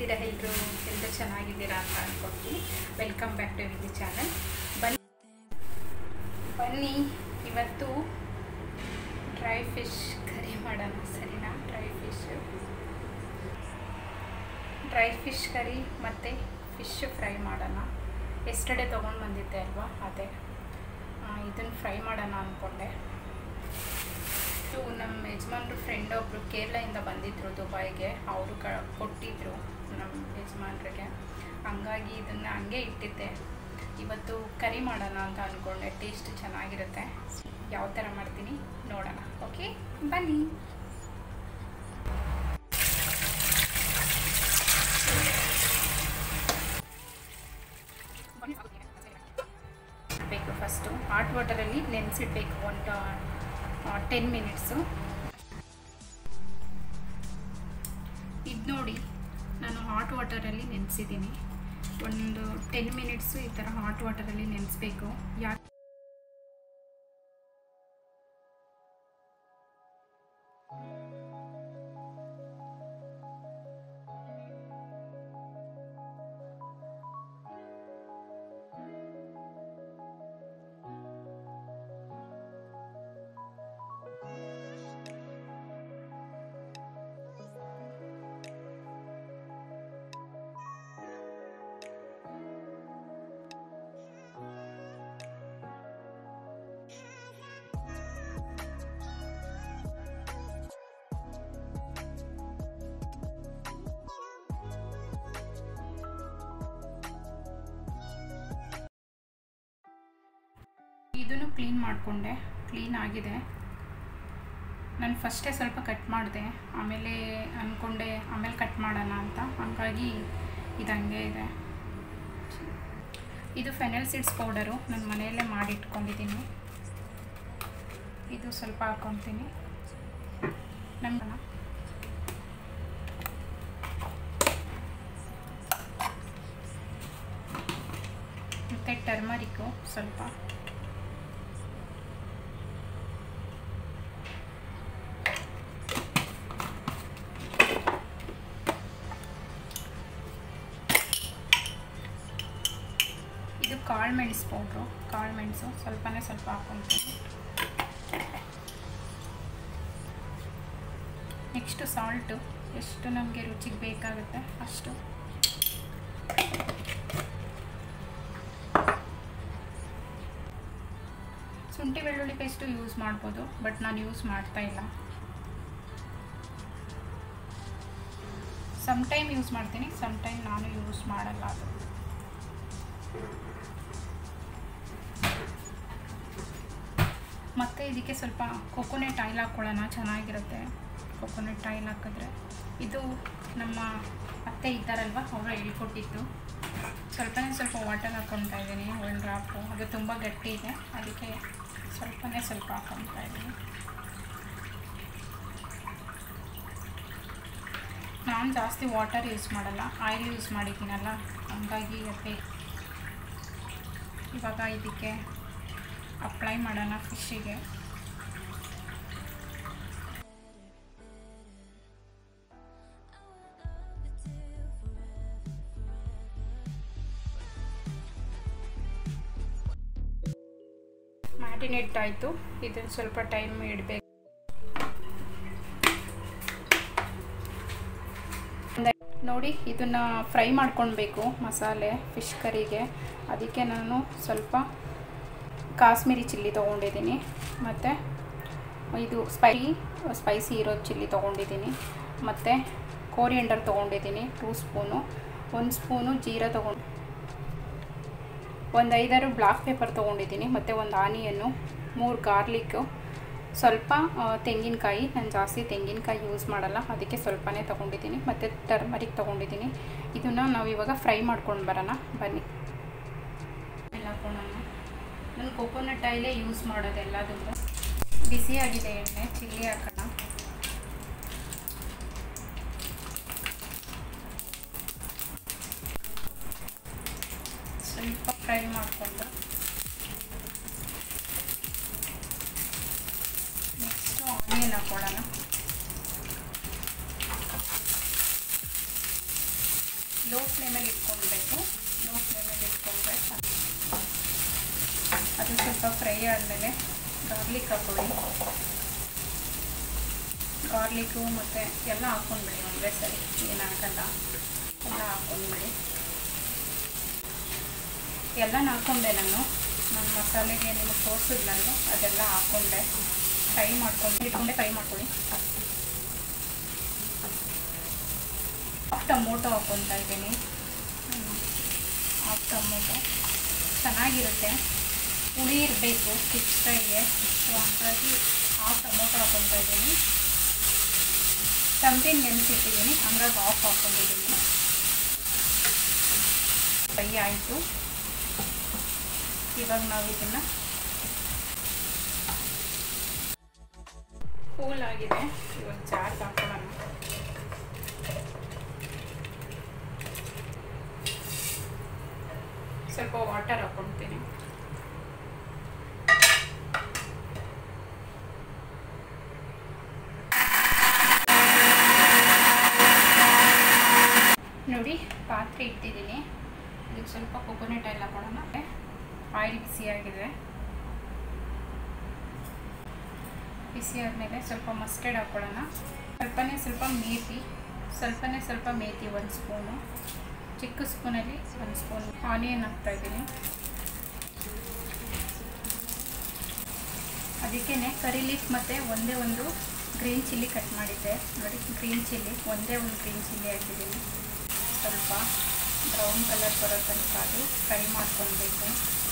ಹೇಗಿದ್ದೀರಾ ಎಲ್ಲರೂ ಎಲ್ಲರೂ ಚೆನ್ನಾಗಿದ್ದೀರಾ ಅಂತ ಅಂದ್ಕೊಳ್ತೀನಿ ವೆಲ್ಕಮ್ ಬ್ಯಾಕ್ ಟು ವಿದಿ ಚಾನಲ್ ಬನ್ನಿ ಬನ್ನಿ ಇವತ್ತು ಡ್ರೈ ಫಿಶ್ ಕರಿ ಮಾಡೋಣ ಸರಿನಾ dry fish dry fish curry ಮತ್ತು ಫಿಶ್ ಫ್ರೈ ಮಾಡೋಣ ಎಸ್ಟರ್ಡೇ ತೊಗೊಂಡು ಬಂದಿದ್ದೆ ಅಲ್ವಾ ಅದೇ ಇದನ್ನು ಫ್ರೈ ಮಾಡೋಣ ಅಂದ್ಕೊಂಡೆ ಇದು ನಮ್ಮ ಯಜಮಾನ್ರು ಫ್ರೆಂಡ್ ಒಬ್ಬರು ಕೇರಳದಿಂದ ಬಂದಿದ್ದರು ದುಬೈಗೆ ಅವರು ಕ ಕೊಟ್ಟಿದ್ದರು ನಮ್ಮ ಯಜಮಾನ್ರಿಗೆ ಹಂಗಾಗಿ ಇದನ್ನು ಹಂಗೆ ಇಟ್ಟಿದ್ದೆ ಇವತ್ತು ಕರಿ ಮಾಡೋಣ ಅಂತ ಅಂದ್ಕೊಂಡೆ ಟೇಸ್ಟ್ ಚೆನ್ನಾಗಿರುತ್ತೆ ಯಾವ ಥರ ಮಾಡ್ತೀನಿ ನೋಡೋಣ ಓಕೆ ಬನ್ನಿ ಬೇಕು ಫಸ್ಟು ಹಾಟ್ ವಾಟರಲ್ಲಿ ನೆನೆಸಿಡ್ಬೇಕು ಒಂದು ಟೆನ್ ಮಿನಿಟ್ಸು ಇದು ನೋಡಿ ನಾನು ಹಾಟ್ ವಾಟರಲ್ಲಿ ನೆನೆಸಿದ್ದೀನಿ ಒಂದು ಟೆನ್ ಮಿನಿಟ್ಸು ಈ ಥರ ಹಾಟ್ ವಾಟರಲ್ಲಿ ನೆನೆಸ್ಬೇಕು ಯಾಕೆ ಇದನ್ನು ಕ್ಲೀನ್ ಮಾಡಿಕೊಂಡೆ ಕ್ಲೀನ್ ಆಗಿದೆ ನಾನು ಫಸ್ಟೇ ಸ್ವಲ್ಪ ಕಟ್ ಮಾಡಿದೆ ಆಮೇಲೆ ಅಂದ್ಕೊಂಡೆ ಆಮೇಲೆ ಕಟ್ ಮಾಡೋಣ ಅಂತ ಹಾಗಾಗಿ ಇದು ಹಂಗೆ ಇದೆ ಇದು ಫೆನಲ್ ಸೀಡ್ಸ್ ಪೌಡರು ನಾನು ಮನೆಯಲ್ಲೇ ಮಾಡಿಟ್ಕೊಂಡಿದ್ದೀನಿ ಇದು ಸ್ವಲ್ಪ ಹಾಕ್ಕೊತೀನಿ ನಮ್ಮ ಮತ್ತು ಟರ್ಮರಿಕ್ಕು ಸ್ವಲ್ಪ ಇದು ಕಾಳು ಮೆಣಸು ಪೌಡ್ರು ಕಾಳು ಮೆಣಸು ಸ್ವಲ್ಪನೇ ಸ್ವಲ್ಪ ಹಾಕ್ಕೊಳ್ತೀನಿ ನೆಕ್ಸ್ಟು ಸಾಲ್ಟು ಎಷ್ಟು ನಮಗೆ ರುಚಿಗೆ ಬೇಕಾಗುತ್ತೆ ಅಷ್ಟು ಶುಂಠಿ ಬೆಳ್ಳುಳ್ಳಿ ಪೇಸ್ಟು ಯೂಸ್ ಮಾಡ್ಬೋದು ಬಟ್ ನಾನು ಯೂಸ್ ಮಾಡ್ತಾ ಇಲ್ಲ ಸಮ್ ಟೈಮ್ ಯೂಸ್ ಮಾಡ್ತೀನಿ ಸಮ್ ಟೈಮ್ ನಾನು ಯೂಸ್ ಮಾಡಲ್ಲ ಅದು ಮತ್ತು ಇದಕ್ಕೆ ಸ್ವಲ್ಪ ಕೊಕೊನೆಟ್ ಆಯಿಲ್ ಹಾಕ್ಕೊಳ್ಳೋಣ ಚೆನ್ನಾಗಿರುತ್ತೆ ಕೊಕೊನೆಟ್ ಆಯಿಲ್ ಹಾಕಿದ್ರೆ ಇದು ನಮ್ಮ ಅತ್ತೆ ಇದ್ದಾರಲ್ವ ಅವರು ಹೇಳ್ಕೊಟ್ಟಿದ್ದು ಸ್ವಲ್ಪನೇ ಸ್ವಲ್ಪ ವಾಟರ್ ಹಾಕ್ಕೊತಾ ಇದ್ದೀನಿ ಒಂದು ಡ್ರಾಪು ಅದು ತುಂಬ ಗಟ್ಟಿ ಇದೆ ಅದಕ್ಕೆ ಸ್ವಲ್ಪನೇ ಸ್ವಲ್ಪ ಹಾಕ್ಕೊತಾ ಇದ್ದೀನಿ ನಾನು ಜಾಸ್ತಿ ವಾಟರ್ ಯೂಸ್ ಮಾಡಲ್ಲ ಆಯಿಲ್ ಯೂಸ್ ಮಾಡಿದ್ದೀನಲ್ಲ ಹಂಗಾಗಿ ಅದೇ ಇವಾಗ ಇದಕ್ಕೆ ಅಪ್ಲೈ ಮಾಡೋಣ ಫಿಶ್ಶಿಗೆ ಮ್ಯಾರಿನೇಟ್ ಆಯಿತು ಇದನ್ನು ಸ್ವಲ್ಪ ಟೈಮ್ ಇಡಬೇಕು ನೋಡಿ ಇದನ್ನು ಫ್ರೈ ಮಾಡ್ಕೊಳ್ಬೇಕು ಮಸಾಲೆ ಫಿಶ್ ಕರಿಗೆ ಅದಕ್ಕೆ ನಾನು ಸ್ವಲ್ಪ ಕಾಶ್ಮೀರಿ ಚಿಲ್ಲಿ ತೊಗೊಂಡಿದ್ದೀನಿ ಮತ್ತು ಇದು ಸ್ಪೈ ಸ್ಪೈಸಿ ಇರೋ ಚಿಲ್ಲಿ ತೊಗೊಂಡಿದ್ದೀನಿ ಮತ್ತು ಕೋರಿಯಂಡರ್ ತೊಗೊಂಡಿದ್ದೀನಿ ಟೂ ಸ್ಪೂನು ಒಂದು ಸ್ಪೂನು ಜೀರಾ ತೊಗೊಂಡು ಒಂದು ಐದಾರು ಬ್ಲಾಕ್ ಪೇಪರ್ ತೊಗೊಂಡಿದ್ದೀನಿ ಮತ್ತು ಒಂದು ಆನಿಯನ್ನು ಮೂರು ಗಾರ್ಲಿಕ್ಕು ಸ್ವಲ್ಪ ತೆಂಗಿನಕಾಯಿ ನಾನು ಜಾಸ್ತಿ ತೆಂಗಿನಕಾಯಿ ಯೂಸ್ ಮಾಡಲ್ಲ ಅದಕ್ಕೆ ಸ್ವಲ್ಪನೇ ತೊಗೊಂಡಿದ್ದೀನಿ ಮತ್ತು ಟರ್ಮರಿಕ್ ತೊಗೊಂಡಿದ್ದೀನಿ ಇದನ್ನು ನಾವು ಇವಾಗ ಫ್ರೈ ಮಾಡ್ಕೊಂಡು ಬರೋಣ ಬನ್ನಿ ಹಾಕೋಣ ನಾನು ಕೊಕೊನಟ್ ಆಯಿಲೇ ಯೂಸ್ ಮಾಡೋದು ಎಲ್ಲದಕ್ಕೂ ಬಿಸಿಯಾಗಿದೆ ಎಣ್ಣೆ ಚಿಲ್ಲಿ ಹಾಕೋಣ ಸ್ವಲ್ಪ ಫ್ರೈ ಮಾಡಿಕೊಂಡು ನೆಕ್ಸ್ಟು ಆನಿಯನ್ ಹಾಕೊಳ್ಳೋಣ ಲೋ ಫ್ಲೇಮಲ್ಲಿ ಇಟ್ಕೊಳ್ಬೇಕು ಲೋ ಫ್ಲೇಮಲ್ಲಿ ಇಟ್ಕೊಂಡ್ರೆ ಅದು ಸ್ವಲ್ಪ ಫ್ರೈ ಆದಮೇಲೆ ಗಾರ್ಲಿಕ್ ಹಾಕೊಳ್ಳಿ ಗಾರ್ಲಿಕ್ಕು ಮತ್ತು ಎಲ್ಲ ಹಾಕ್ಕೊಂಡ್ಬಿಡಿ ಒಂದೇ ಸರಿ ಏನಾಗಲ್ಲ ಎಲ್ಲ ಹಾಕ್ಕೊಂಡ್ಬಿಡಿ ಎಲ್ಲ ಹಾಕ್ಕೊಂಡೆ ನಾನು ನನ್ನ ಮಸಾಲೆಗೆ ನಿಮಗೆ ತೋರಿಸಿದ್ನಲ್ವ ಅದೆಲ್ಲ ಹಾಕ್ಕೊಂಡೆ ಫ್ರೈ ಮಾಡ್ಕೊಂಡು ಇಟ್ಕೊಂಡೆ ಫ್ರೈ ಮಾಡ್ಕೊಳ್ಳಿ ಹಾಫ್ ಟಮೋಟೊ ಹಾಕ್ಕೊತಾ ಇದ್ದೀನಿ ಹಾಫ್ ಟಮೋಟೊ ಚೆನ್ನಾಗಿರುತ್ತೆ ಹುಳಿ ಇರಬೇಕು ಫಿಶ್ ಫ್ರೈಗೆ ಸೊ ಹಾಗಾಗಿ ಹಾಫ್ ಟೊಮೊಟೊ ಹಾಕ್ಕೊತಾ ಇದ್ದೀನಿ ತಂಪಿನ ನೆನೆಸಿಟ್ಟಿದ್ದೀನಿ ಹಂಗಾಗಿ ಆಫ್ ಹಾಕ್ಕೊಂಡಿದ್ದೀನಿ ಫ್ರೈ ಆಯಿತು ಇವಾಗ ನಾವು ಇದನ್ನು ಕೂಲ್ ಆಗಿದೆ ಇವಾಗ ಜಾರ್ಗೆ ಹಾಕೊಳ್ಳೋಣ ಸ್ವಲ್ಪ ವಾಟರ್ ಹಾಕ್ಕೊಳ್ತೀನಿ ನೋಡಿ ಪಾತ್ರೆ ಇಟ್ಟಿದ್ದೀನಿ ಇದಕ್ಕೆ ಸ್ವಲ್ಪ ಕೊಕೊನಟ್ ಆಯಿಲ್ ಹಾಕೊಳ್ಳೋಣ ಆಯಿಲ್ ಬಿಸಿಯಾಗಿದೆ ಬಿಸಿ ಆದಮೇಲೆ ಸ್ವಲ್ಪ ಮಸ್ಟರ್ಡ್ ಹಾಕ್ಕೊಳ್ಳೋಣ ಸ್ವಲ್ಪನೇ ಸ್ವಲ್ಪ ಮೇಥಿ ಸ್ವಲ್ಪನೇ ಸ್ವಲ್ಪ ಮೇಥಿ ಒಂದು ಸ್ಪೂನು ಚಿಕ್ಕ ಸ್ಪೂನಲ್ಲಿ ಒಂದು ಸ್ಪೂನ್ ಆನಿಯನ್ ಹಾಕ್ತಾಯಿದ್ದೀನಿ ಅದಕ್ಕೇ ಕರಿ ಲೀಫ್ ಮತ್ತು ಒಂದೇ ಒಂದು ಗ್ರೀನ್ ಚಿಲ್ಲಿ ಕಟ್ ಮಾಡಿದ್ದೆ ನೋಡಿ ಗ್ರೀನ್ ಚಿಲ್ಲಿ ಒಂದೇ ಒಂದು ಗ್ರೀನ್ ಚಿಲ್ಲಿ ಹಾಕಿದ್ದೀನಿ ಸ್ವಲ್ಪ ಬ್ರೌನ್ ಕಲರ್ ಬರೋ ತನಕ ಅದು ಫ್ರೈ ಮಾಡ್ಕೊಳ್ಬೇಕು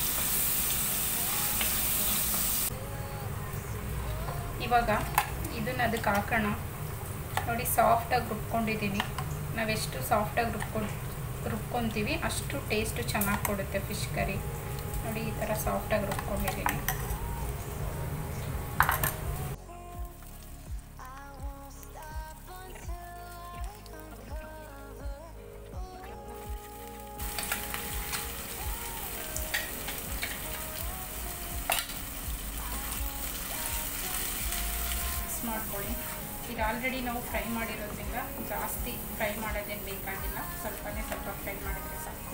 ಇವಾಗ ಇದನ್ನ ಅದಕ್ಕೆ ಹಾಕೋಣ ನೋಡಿ ಸಾಫ್ಟಾಗಿ ರುಬ್ಕೊಂಡಿದ್ದೀನಿ ನಾವೆಷ್ಟು ಸಾಫ್ಟಾಗಿ ರುಬ್ಕೊಂಡು ರುಬ್ಕೊತೀವಿ ಅಷ್ಟು ಟೇಸ್ಟು ಚೆನ್ನಾಗಿ ಕೊಡುತ್ತೆ ಫಿಶ್ ಕರಿ ನೋಡಿ ಈ ಥರ ಸಾಫ್ಟಾಗಿ ರುಬ್ಕೊಂಡಿದ್ದೀನಿ ಮಾಡ್ಕೊಳ್ಳಿ ಇದು ಆಲ್ರೆಡಿ ನಾವು ಫ್ರೈ ಮಾಡಿರೋದ್ರಿಂದ ಜಾಸ್ತಿ ಫ್ರೈ ಮಾಡೋದೇನು ಬೇಕಾಗಿಲ್ಲ ಸ್ವಲ್ಪನೇ ಸ್ವಲ್ಪ ಫ್ರೈ ಮಾಡಿದ್ರೆ ಸಾಕು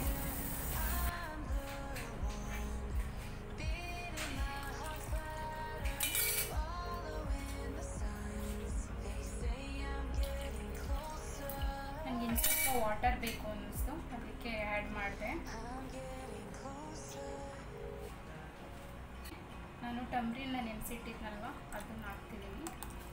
ನನಗೆ ಇನ್ನು ಸ್ವಲ್ಪ ವಾಟರ್ ಬೇಕು ಅನ್ನಿಸ್ತು ಅದಕ್ಕೆ ಆ್ಯಡ್ ಮಾಡಿದೆ ನಾನು ಟಮ್ರಿನ ನೆನೆಸಿಟ್ಟಿದ್ನಲ್ವ ಅದನ್ನು ಹಾಕ್ತಿದ್ದೀನಿ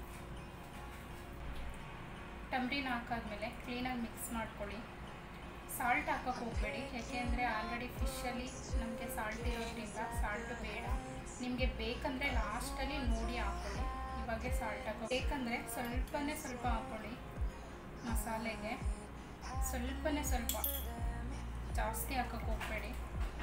ಟಮ್ರಿನ ಹಾಕಾದ್ಮೇಲೆ ಕ್ಲೀನಾಗಿ ಮಿಕ್ಸ್ ಮಾಡ್ಕೊಳ್ಳಿ ಸಾಲ್ಟ್ ಹಾಕೋಕೆ ಹೋಗಬೇಡಿ ಯಾಕೆಂದರೆ ಆಲ್ರೆಡಿ ಫಿಶಲ್ಲಿ ನಮಗೆ ಸಾಲ್ಟ್ ಇರೋದ್ರಿಂದ ಸಾಲ್ಟು ಬೇಡ ನಿಮಗೆ ಬೇಕಂದರೆ ಲಾಸ್ಟಲ್ಲಿ ನೋಡಿ ಹಾಕ್ಕೊಳ್ಳಿ ಇವಾಗೆ ಸಾಲ್ಟ್ ಹಾಕೋ ಬೇಕಂದರೆ ಸ್ವಲ್ಪನೇ ಸ್ವಲ್ಪ ಹಾಕ್ಕೊಳ್ಳಿ ಮಸಾಲೆಗೆ ಸ್ವಲ್ಪನೇ ಸ್ವಲ್ಪ ಜಾಸ್ತಿ ಹಾಕೋಕೆ ಹೋಗಬೇಡಿ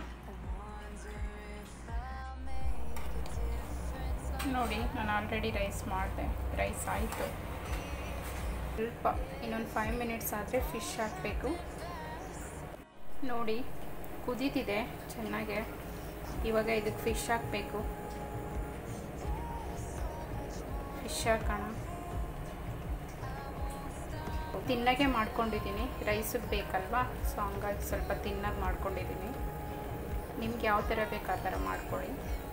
ನೋಡಿ ನಾನು ಆಲ್ರೆಡಿ ರೈಸ್ ಮಾಡಿದೆ ರೈಸ್ ಆಯಿತು ಸ್ವಲ್ಪ ಇನ್ನೊಂದು ಫೈವ್ ಮಿನಿಟ್ಸ್ ಆದರೆ ಫಿಶ್ ಹಾಕಬೇಕು ನೋಡಿ ಕುದೀತಿದೆ ಚೆನ್ನಾಗೆ ಇವಾಗ ಇದಕ್ಕೆ ಫಿಶ್ ಹಾಕಬೇಕು ಫಿಶ್ ಹಾಕೋಣ ತಿನ್ನಗೆ ಮಾಡ್ಕೊಂಡಿದ್ದೀನಿ ರೈಸಿಗೆ ಬೇಕಲ್ವಾ ಸೊ ಹಂಗಾಗಿ ಸ್ವಲ್ಪ ತಿನ್ನಾಗಿ ಮಾಡ್ಕೊಂಡಿದ್ದೀನಿ ನಿಮ್ಗೆ ಯಾವ ಥರ ಬೇಕು ಆ ಥರ ಮಾಡ್ಕೊಳ್ಳಿ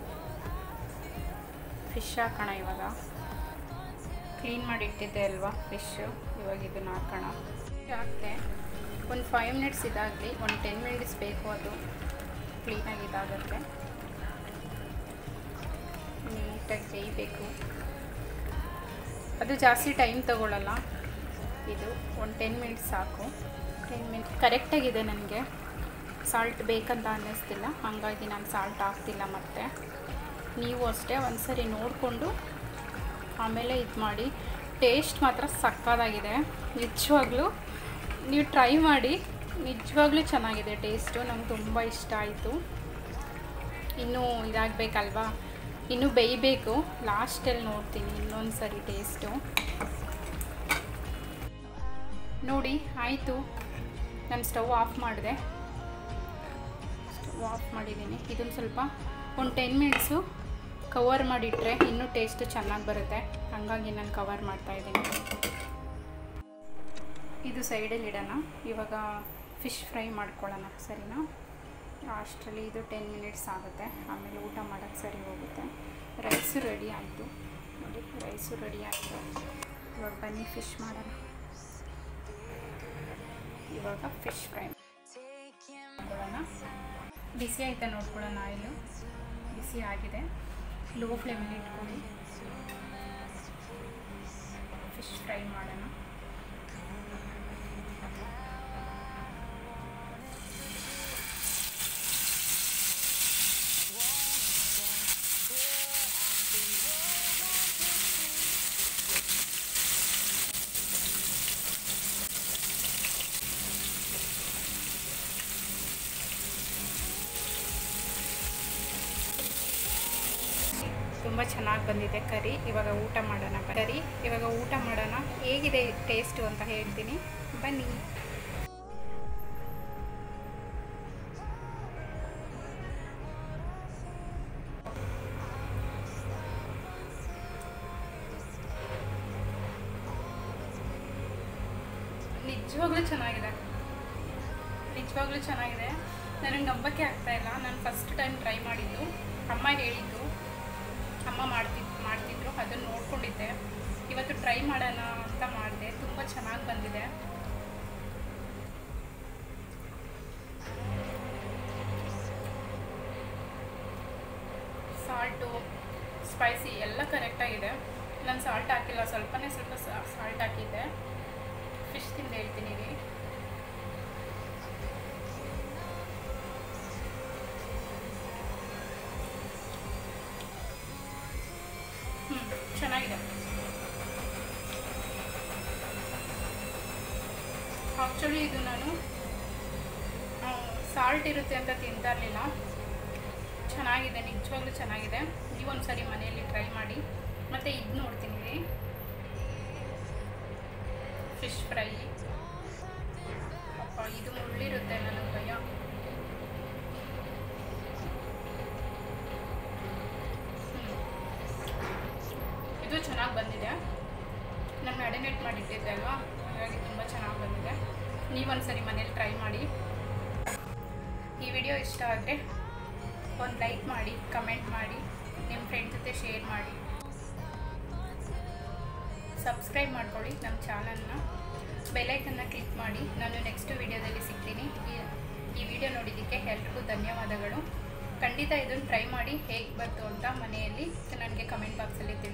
ಫಿಶ್ ಹಾಕೋಣ ಇವಾಗ ಕ್ಲೀನ್ ಮಾಡಿ ಇಟ್ಟಿದ್ದೆ ಅಲ್ವಾ ಫಿಶ್ಶು ಇವಾಗ ಇದನ್ನು ಹಾಕೋಣ ಹಾಕ್ತೆ ಒಂದು ಫೈವ್ ಮಿನಿಟ್ಸ್ ಇದಾಗಲಿ ಒಂದು ಟೆನ್ ಮಿನಿಟ್ಸ್ ಬೇಕು ಅದು ಕ್ಲೀನಾಗಿ ಇದಾಗುತ್ತೆ ನೀಟಾಗಿ ಬೇಯಬೇಕು ಅದು ಜಾಸ್ತಿ ಟೈಮ್ ತಗೊಳ್ಳಲ್ಲ ಇದು ಒಂದು ಟೆನ್ ಮಿನಿಟ್ಸ್ ಸಾಕು ಟೆನ್ ಮಿನಿಟ್ ಕರೆಕ್ಟಾಗಿದೆ ನನಗೆ ಸಾಲ್ಟ್ ಬೇಕಂತ ಅನ್ನಿಸ್ತಿಲ್ಲ ಹಾಗಾಗಿ ನಾನು ಸಾಲ್ಟ್ ಹಾಕ್ತಿಲ್ಲ ಮತ್ತೆ ನೀವು ಅಷ್ಟೇ ಒಂದು ಸರಿ ನೋಡಿಕೊಂಡು ಆಮೇಲೆ ಇದು ಮಾಡಿ ಟೇಸ್ಟ್ ಮಾತ್ರ ಸಕ್ಕತ್ತಾಗಿದೆ ನಿಜವಾಗ್ಲೂ ನೀವು ಟ್ರೈ ಮಾಡಿ ನಿಜವಾಗ್ಲೂ ಚೆನ್ನಾಗಿದೆ ಟೇಸ್ಟು ನಂಗೆ ತುಂಬ ಇಷ್ಟ ಆಯಿತು ಇನ್ನೂ ಇದಾಗಬೇಕಲ್ವಾ ಇನ್ನೂ ಬೇಯಬೇಕು ಲಾಸ್ಟಲ್ಲಿ ನೋಡ್ತೀನಿ ಇನ್ನೊಂದು ಸರಿ ಟೇಸ್ಟು ನೋಡಿ ಆಯಿತು ನಾನು ಸ್ಟವ್ ಆಫ್ ಮಾಡಿದೆ ಸ್ಟವ್ ಆಫ್ ಮಾಡಿದ್ದೀನಿ ಇದನ್ನು ಸ್ವಲ್ಪ ಒಂದು ಟೆನ್ ಮಿನಿಟ್ಸು ಕವರ್ ಮಾಡಿಟ್ರೆ ಇನ್ನೂ ಟೇಸ್ಟು ಚೆನ್ನಾಗಿ ಬರುತ್ತೆ ಹಾಗಾಗಿ ನಾನು ಕವರ್ ಮಾಡ್ತಾಯಿದ್ದೀನಿ ಇದು ಸೈಡಲ್ಲಿ ಇಡೋಣ ಇವಾಗ ಫಿಶ್ ಫ್ರೈ ಮಾಡ್ಕೊಳ್ಳೋಣ ಸರಿನಾ ಅಷ್ಟರಲ್ಲಿ ಇದು ಟೆನ್ ಮಿನಿಟ್ಸ್ ಆಗುತ್ತೆ ಆಮೇಲೆ ಊಟ ಮಾಡೋಕ್ಕೆ ಸರಿ ಹೋಗುತ್ತೆ ರೈಸು ರೆಡಿ ಆಯಿತು ನೋಡಿ ರೈಸು ರೆಡಿ ಆಯಿತು ಇವಾಗ ಬನ್ನಿ ಫಿಶ್ ಮಾಡೋಣ ಇವಾಗ ಫಿಶ್ ಫ್ರೈ ಮಾಡ್ಕೊಳ್ಳೋಣ ಬಿಸಿ ಆಯ್ತಾ ನೋಡ್ಕೊಳ್ಳೋಣ ಆಯಿಲು ಬಿಸಿ ಆಗಿದೆ ಲೋ ಫ್ಲೇಮಲ್ಲಿ ಇಟ್ಕೊಳ್ಳಿ ಫಿಶ್ ಫ್ರೈ ಮಾಡೋಣ ತುಂಬ ಚೆನ್ನಾಗಿ ಬಂದಿದೆ ಕರಿ ಇವಾಗ ಊಟ ಮಾಡೋಣ ಕರಿ ಇವಾಗ ಊಟ ಮಾಡೋಣ ಹೇಗಿದೆ ಟೇಸ್ಟು ಅಂತ ಹೇಳ್ತೀನಿ ಬನ್ನಿ ನಿಜವಾಗ್ಲೂ ಚೆನ್ನಾಗಿದೆ ನಿಜವಾಗ್ಲೂ ಚೆನ್ನಾಗಿದೆ ನನಗೆ ನಂಬಕ್ಕೆ ಆಗ್ತಾ ಇಲ್ಲ ನಾನು ಫಸ್ಟ್ ಟೈಮ್ ಟ್ರೈ ಮಾಡಿದ್ದು ಅಮ್ಮ ಹೇಳಿದ್ದು ಅಮ್ಮ ಮಾಡ್ತಿದ್ ಮಾಡ್ತಿದ್ರು ಅದನ್ನು ನೋಡ್ಕೊಂಡಿದ್ದೆ ಇವತ್ತು ಟ್ರೈ ಮಾಡೋಣ ಅಂತ ಮಾಡಿದೆ ತುಂಬ ಚೆನ್ನಾಗಿ ಬಂದಿದೆ ಸಾಲ್ಟು ಸ್ಪೈಸಿ ಎಲ್ಲ ಕರೆಕ್ಟಾಗಿದೆ ನಾನು ಸಾಲ್ಟ್ ಹಾಕಿಲ್ಲ ಸ್ವಲ್ಪನೇ ಸ್ವಲ್ಪ ಸಾಲ್ಟ್ ಹಾಕಿದ್ದೆ ಫಿಶ್ ತಿಂದು ಹೇಳ್ತೀನಿ ರೀ ಹ್ಞೂ ಚೆನ್ನಾಗಿದೆ ಆ್ಯಕ್ಚುಲಿ ಇದು ನಾನು ಸಾಲ್ಟ್ ಇರುತ್ತೆ ಅಂತ ತಿಂತಾ ಇರಲಿಲ್ಲ ಚೆನ್ನಾಗಿದೆ ನಿಜವಾಗ್ಲೂ ಚೆನ್ನಾಗಿದೆ ನೀವು ಒಂದ್ಸರಿ ಮನೆಯಲ್ಲಿ ಟ್ರೈ ಮಾಡಿ ಮತ್ತು ಇದು ನೋಡ್ತೀನಿ ರೀ ಫಿಶ್ ಫ್ರೈ ಅಪ್ಪ ಇದು ಮುಳ್ಳಿರುತ್ತೆ ನನಗೆ ಭಯ ಇದು ಚೆನ್ನಾಗಿ ಬಂದಿದೆ ನಾನು ಮ್ಯಾರಿನೇಟ್ ಮಾಡಿಟ್ಟಿದ್ದೆ ಅಲ್ವಾ ಹಾಗಾಗಿ ತುಂಬ ಚೆನ್ನಾಗಿ ಬಂದಿದೆ ನೀವೊಂದ್ಸರಿ ಮನೇಲಿ ಟ್ರೈ ಮಾಡಿ ಈ ವಿಡಿಯೋ ಇಷ್ಟ ಆದರೆ ಒಂದು ಲೈಕ್ ಮಾಡಿ ಕಮೆಂಟ್ ಮಾಡಿ ನಿಮ್ಮ ಫ್ರೆಂಡ್ ಜೊತೆ ಶೇರ್ ಮಾಡಿ ಸಬ್ಸ್ಕ್ರೈಬ್ ಮಾಡ್ಕೊಳ್ಳಿ ನಮ್ಮ ಚಾನಲ್ನ ಬೆಲೈಕನ್ನ ಕ್ಲಿಕ್ ಮಾಡಿ ನಾನು ನೆಕ್ಸ್ಟ್ ವಿಡಿಯೋದಲ್ಲಿ ಸಿಗ್ತೀನಿ ಈ ಈ ವಿಡಿಯೋ ನೋಡಿದ್ದಕ್ಕೆ ಎಲ್ರಿಗೂ ಧನ್ಯವಾದಗಳು ಖಂಡಿತ ಇದನ್ನು ಟ್ರೈ ಮಾಡಿ ಹೇಗೆ ಬಂತು ಅಂತ ಮನೆಯಲ್ಲಿ ನನಗೆ ಕಮೆಂಟ್ ಬಾಕ್ಸಲ್ಲಿ